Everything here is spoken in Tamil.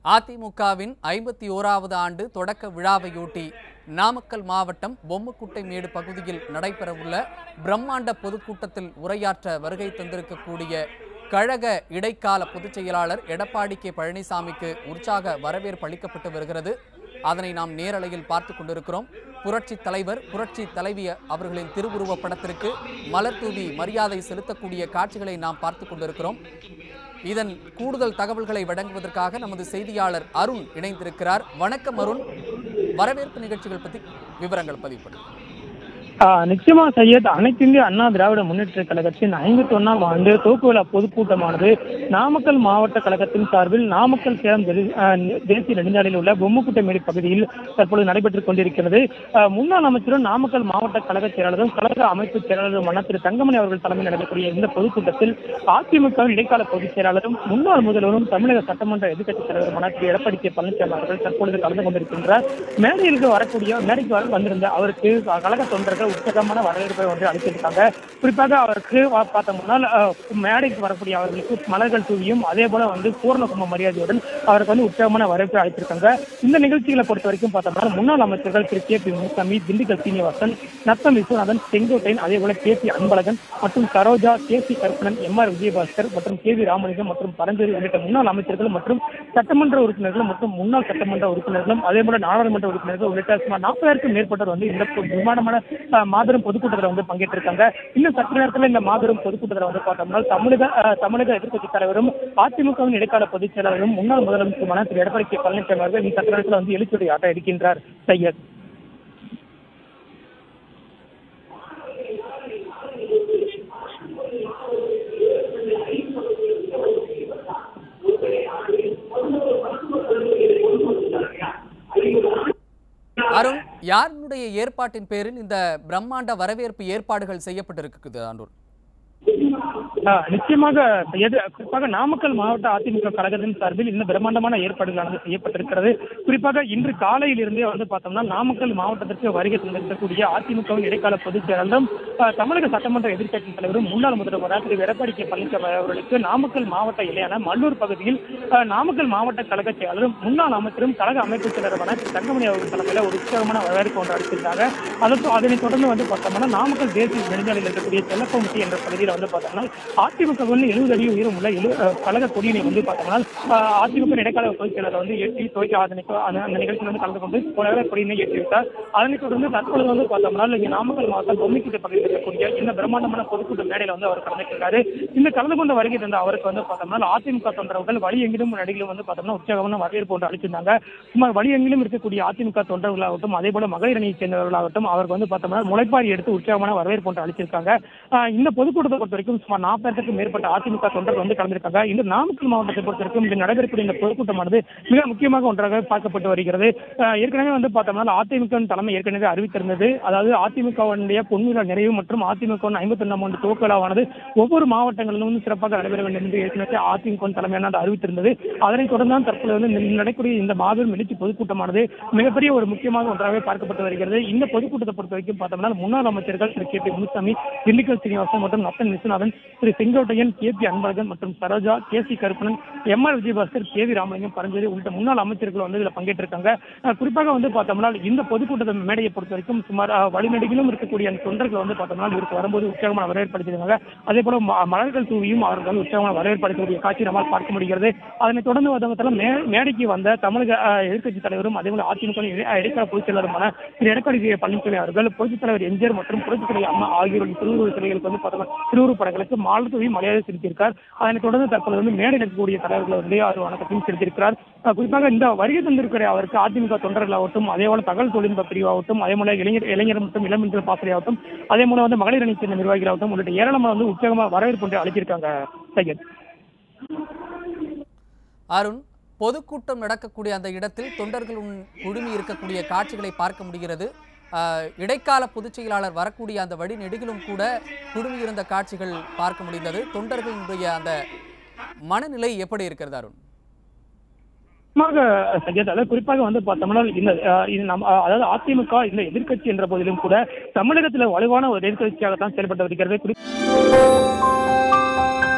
அதிமுகவின் ஐம்பத்தி ஓராவது ஆண்டு தொடக்க விழாவையொட்டி நாமக்கல் மாவட்டம் பொம்முக்குட்டைமேடு பகுதியில் நடைபெறவுள்ள பிரம்மாண்ட பொதுக்கூட்டத்தில் உரையாற்ற வருகை தந்திருக்கக்கூடிய கழக இடைக்கால பொதுச் செயலாளர் எடப்பாடி கே பழனிசாமிக்கு உற்சாக வரவேற்பு அளிக்கப்பட்டு வருகிறது அதனை நாம் நேரலையில் பார்த்து கொண்டிருக்கிறோம் புரட்சி தலைவர் புரட்சி தலைவி அவர்களின் திருவுருவப் படத்திற்கு மலர் தூவி மரியாதை செலுத்தக்கூடிய காட்சிகளை நாம் பார்த்து கொண்டிருக்கிறோம் இதன் கூடுதல் தகவல்களை வழங்குவதற்காக நமது செய்தியாளர் அருண் இணைந்திருக்கிறார் வணக்கம் அருண் வரவேற்பு நிகழ்ச்சிகள் பற்றி விவரங்கள் பதிவு பண்ணுங்க ஆஹ் நிச்சயமா சையத் அனைத்து இந்திய அண்ணா திராவிட முன்னேற்ற கழகத்தின் ஐம்பத்தி ஒன்னாம் ஆண்டு துவக்க விழா பொதுக்கூட்டமானது நாமக்கல் மாவட்ட கழகத்தின் சார்பில் நாமக்கல் சேலம் தெரு- ஆஹ் தேசிய நெடுஞ்சாலையில் உள்ள பொம்முக்குட்டைமேடு பகுதியில் தற்பொழுது நடைபெற்றுக் கொண்டிருக்கிறது ஆஹ் முன்னாள் அமைச்சரும் நாமக்கல் மாவட்ட கழக செயலாளரும் கழக அமைப்பு செயலாளருமான திரு தங்கமணி அவர்கள் தலைமையில் நடைபெறக்கூடிய இந்த பொதுக்கூட்டத்தில் அதிமுக இடைக்கால பொதுச் செயலாளரும் முன்னாள் முதல்வரும் தமிழக சட்டமன்ற எதிர்க்கட்சித் தலைவருமான திரு எடப்பாடி கே பழனிசாமி அவர்கள் தற்பொழுது கலந்து கொண்டிருக்கின்றார் மேடையிற்கு வரக்கூடிய மேடைக்கு வர வந்திருந்த அவருக்கு கழக தொண்டர்கள் உற்சாகமான வரவேற்பை ஒன்று அளித்திருக்காங்க குறிப்பாக அவருக்கு வா- பார்த்த முன்னால் அஹ், மேடைக்கு வரக்கூடிய அவர்களுக்கு மலர்கள் தூவியும் அதே போல வந்து பூர்ண கும்ப மரியாதையுடன் அவருக்கு வந்து உற்சாகமான வரவேற்பை அளித்திருக்காங்க இந்த நிகழ்ச்சிகளை பொறுத்த வரைக்கும் பார்த்தோம்னா முன்னாள் அமைச்சர்கள் திரு கே பி முனுசாமி திண்டுக்கல் சீனிவாசன் நத்தம் விஸ்வநாதன் செங்கோட்டையன் அதே போல கே பி அன்பழகன் மற்றும் Saroja K C Karuppanan M R Vijayabaskar மற்றும் கே வி ராமலிங்கம் மற்றும் பரஞ்சோதி உள்ளிட்ட முன்னாள் அமைச்சர்கள் மற்றும் சட்டமன்ற உறுப்பினர்கள் மற்றும் முன்னாள் சட்டமன்ற உறுப்பினர்களும் அதே போல நாடாளுமன்ற உறுப்பினர்கள் உள்ளிட்ட சுமார் நாற்பதாயிரக்கும் மேற்பட்டோர் வந்து இந்த பொ- விமானமான அஹ், மாபெரும் பொதுக்கூட்டத்தில் வந்து பங்கேற்றிருக்காங்க இன்னும் சற்று நேரத்தில் இந்த மாபெரும் பொதுக்கூட்டத்தில் வந்து பார்த்தோம்னா தமிழக அஹ், தமிழக எதிர்க்கட்சித் தலைவரும் அதிமுகவின் இடைக்கால பொதுச் செயலாளரும் முன்னாள் முதலமைச்சருமான திரு எடப்பாடி கே பழனிசாமி அவர்கள் இந்த சற்று நேரத்தில் வந்து எழுச்சியுரை ஆட்ட இருக்கின்றார் சையத் அருண் யாருடைய ஏற்பாட்டின் பேரில் இந்த பிரம்மாண்ட வரவேற்பு ஏற்பாடுகள் செய்யப்பட்டிருக்குது அருண் ஆஹ் நிச்சயமாக எது குறிப்பாக நாமக்கல் மாவட்ட அதிமுக கழகத்தின் சார்பில் இந்த பிரம்மாண்டமான ஏற்பாடுகளானது செய்யப்பட்டிருக்கிறது குறிப்பாக இன்று காலையிலிருந்தே வந்து பார்த்தோம்னா நாமக்கல் மாவட்டத்திற்கு வருகை தந்திருக்கக்கூடிய அதிமுகவின் இடைக்கால பொதுச் செயலாளரும் ஆஹ் தமிழக சட்டமன்ற எதிர்க்கட்சித் தலைவரும் முன்னாள் முதல்வராக திரு எடப்பாடி கே பழனிசாமி அவர்களுக்கு நாமக்கல் மாவட்ட இலையான மல்லூர் பகுதியில் ஆஹ் நாமக்கல் மாவட்ட கழக செயலாளரும் முன்னாள் அமைச்சரும் கழக அமைப்பு செயலருமான திரு தங்கமணி அவர்கள் தலைமையில் ஒரு உற்சாகமான வரவேற்பு ஒன்று அளித்திருந்தாங்க அதற்கு அதனைத் தொடர்ந்து வந்து பார்த்தோம்னா நாமக்கல் தேசிய நெடுஞ்சாலையில் இருக்கக்கூடிய செல்லப்பமுத்தி என்ற பகுதியில் வந்து பார்த்தோம்னா அதிமுக வந்து எழுபது அடி உயரம் உள்ள எழு அஹ் கழக கொடியினை வந்து பார்த்தோம்னா ஆஹ் அதிமுக இடைக்கால பொதுச் செயலாளர் வந்து ஏற்றி துவக்கி அதனை அந்த அந்த நிகழ்ச்சியில் வந்து கலந்து கொண்டு கழக கொடியினை ஏற்றி வைத்தார் அதனைத் தொடர்ந்து தற்பொழுது வந்து பார்த்தோம்னா இங்கே நாமக்கல் மாவட்டம் பொம்மிக்கிட்ட பகுதியில் இருக்கக்கூடிய இந்த பிரம்மாண்டமான பொதுக்கூட்ட மேடையில் வந்து அவர் கலந்துக்கிறாரு இந்த கலந்து கொண்ட வருகை தந்த அவருக்கு வந்து பார்த்தோம்னா அதிமுக தொண்டர்கள் வழி எங்கிலும் நடிகளும் வந்து பார்த்தோம்னா உற்சாகமான வரவேற்பு ஒன்று அளிச்சிருந்தாங்க சுமார் வழி எங்கிலும் இருக்கக்கூடிய அதிமுக தொண்டர்களாகட்டும் அதே போல மகளிர் அணியைச் சேர்ந்தவர்களாகட்டும் அவருக்கு வந்து பார்த்தோம்னா முளைப்பாரி எடுத்து உற்சாகமான வரவேற்பு ஒன்று அளிச்சிருக்காங்க ஆஹ் இந்த பொதுக்கூட்டத்தை பொறுத்த வரைக்கும் சுமார் நாற்பதுக்கும் மேற்பட்ட அதிமுக தொண்டர்கள் வந்து கலந்திருக்காங்க இந்த நாமக்கல் மாவட்டத்தை பொறுத்த வரைக்கும் இந்த நடைபெறக்கூடிய இந்த பொதுக்கூட்டமானது மிக முக்கியமாக ஒன்றாக பார்க்கப்பட்டு வருகிறது ஆஹ் ஏற்கனவே வந்து பார்த்தோம்னா அதிமுக தலைமை ஏற்கனவே அறிவித்திருந்தது அதாவது அதிமுகவுடைய பொன்விழா நிறைவு மற்றும் அதிமுக ஐம்பத்தி ஒன்றாம் ஆண்டு துவக்க விழாவானது ஒவ்வொரு மாவட்டங்களிலும் வந்து சிறப்பாக நடைபெற வேண்டும் என்று ஏற்கனவே அதிமுக தலைமையான அறிவித்திருந்தது அதனைத் தொடர்ந்து தான் தற்போது வந்து இந்த நடக்கக்கூடிய இந்த மாபெரும் எழுச்சி பொதுக்கூட்டமானது மிகப்பெரிய ஒரு முக்கியமாக ஒன்றாக பார்க்கப்பட்டு வருகிறது இந்த பொதுக்கூட்டத்தை பொறுத்த வரைக்கும் பார்த்தோம்னா முன்னாள் அமைச்சர்கள் திரு கே பி முனுசாமி திண்டுக்கல் சீனிவாசன் மற்றும் நத்தன் விஸ்வநாதன் திரு செங்கோட்டையன் கே பி அன்பழகன் மற்றும் Saroja K C Karuppanan M R Vijayabaskar K V Ramalingam Paranjothi உள்ளிட்ட முன்னாள் அமைச்சர்கள் வந்து இதில் பங்கேற்றிருக்காங்க அஹ் குறிப்பாக வந்து பார்த்தோம்னா இந்த பொதுக்கூட்டத்தை மேடையை பொறுத்த வரைக்கும் சுமார் அஹ், வழிநெடுகிலும் இருக்கக்கூடிய அந்த தொண்டர்கள் வந்து பார்த்தோம்னா இவருக்கு வரும்போது உற்சாகமான வரவேற்படுத்திருக்காங்க அதே போல ம- மலர்கள் தூவியும் அவர்கள் வந்து உற்சாகமான வரவேற்படுத்தக்கூடிய காட்சி நம்மால் பார்க்க முடிகிறது அதனைத் தொடர்ந்து வந்தவத்தில் மே மேடைக்கு வந்த தமிழக அஹ், எதிர்க்கட்சித் தலைவரும் அதே போல அதிமுக இணை- அஹ், இடைக்கால பொதுச் செயலருமான திரு எடப்பாடி கே பழனிசாமி அவர்கள் புரட்சித் தலைவர் எம்ஜிஆர் மற்றும் புரட்சித் தலைவர் அம்மா ஆகியோரின் திருவுருவ சிலைகளுக்கு வந்து பார்த்தோம்னா திருவுருவ படங்களுக்கு மாலை தூவி மரியாதை செலுத்தியிருக்கார் அதனைத் தொடர்ந்து தற்போது வந்து மேடையில் இருக்கக்கூடிய தலைவர்கள் வந்து அவர் வணக்கத்தையும் செலுத்தியிருக்கிறார் அஹ் குறிப்பாக இந்த வருகை தந்திருக்கிற அவருக்கு அதிமுக தொண்டர்களாகட்டும் அதே போல தகவல் தொழில்நுட்ப பிரிவாகட்டும் அதே போல இளைஞர் இளைஞர் மற்றும் இளமின்ற பாசறையாகட்டும் அதே போல வந்து மகளிர் அணி சேர்ந்த நிர்வாகிகளாகட்டும் உள்ளிட்ட ஏராளமாக வந்து உற்சாகமாக வரவேற்பு ஒன்று அளிச்சிருக்காங்க சையத் அருண் பொதுக்கூட்டம் நடக்கக்கூடிய அந்த இடத்தில் தொண்டர்களும் குழுமி இருக்கக்கூடிய காட்சிகளை பார்க்க முடிகிறது ஆஹ், இடைக்கால பொதுச் செயலாளர் வரக்கூடிய அந்த வழி நெடுகிலும் கூட குழுமியிருந்த காட்சிகள் பார்க்க முடிந்தது தொண்டர்களுடைய அந்த மனநிலை எப்படி இருக்கிறது அருண் முக்கியமாக சஜித் அதாவது குறிப்பாக வந்து பார்த்தோம்னா இந்த அஹ், இது நம்ம அஹ், அதாவது அதிமுக இந்த எதிர்க்கட்சி என்ற போதிலும் கூட தமிழகத்தில் வலுவான ஒரு எதிர்க்கட்சியாகத்தான் செயல்பட்டு வருகிறது குறி-